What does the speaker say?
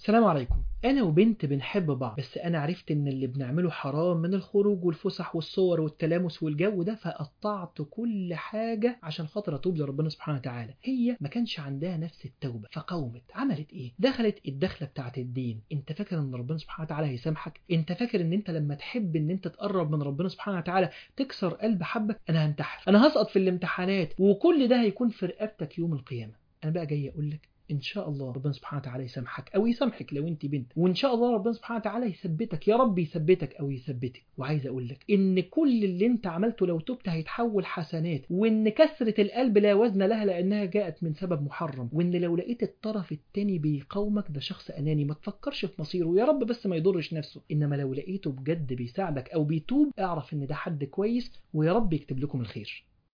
السلام عليكم انا وبنت بنحب بعض بس انا عرفت ان اللي بنعمله حرام من الخروج والفسح والصور والتلامس والجو ده فقطعت كل حاجة عشان خاطر اتوب لربنا سبحانه وتعالى هي ما كانش عندها نفس التوبة فقومت عملت ايه دخلت الدخلة بتاعت الدين انت فاكر ان ربنا سبحانه وتعالى هيسامحك انت فاكر ان انت لما تحب ان انت تقرب من ربنا سبحانه وتعالى تكسر قلب حبك انا هنتحر انا هسقط في الامتحانات وكل ده هيكون في رقبتك يوم القيامة انا بقى جاي اقول لك ان شاء الله ربنا سبحانه وتعالى يسامحك او يسامحك لو انت بنت وان شاء الله ربنا سبحانه وتعالى يثبتك يا رب يثبتك او يثبتك وعايز اقول لك ان كل اللي انت عملته لو تبت هيتحول حسنات وان كسرة القلب لا وزن لها لانها جاءت من سبب محرم وان لو لقيت الطرف التاني بيقاومك ده شخص اناني ما تفكرش في مصيره يا رب بس ما يضرش نفسه انما لو لقيته بجد بيساعدك او بيتوب اعرف ان ده حد كويس ويا رب يكتب لكم الخير